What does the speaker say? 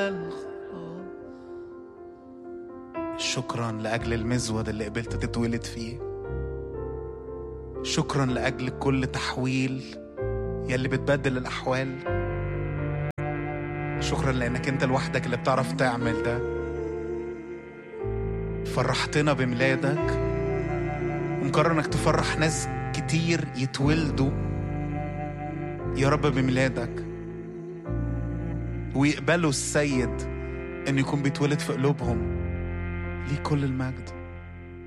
الخلاص شكرا لأجل المزود اللي قبلت تتولد فيه شكرا لأجل كل تحويل يلي بتبدل الأحوال شكرا لأنك أنت لوحدك اللي بتعرف تعمل ده فرحتنا بميلادك ومقرر انك تفرح ناس كتير يتولدوا يا رب بميلادك ويقبلوا السيد انه يكون بيتولد في قلوبهم ليه كل المجد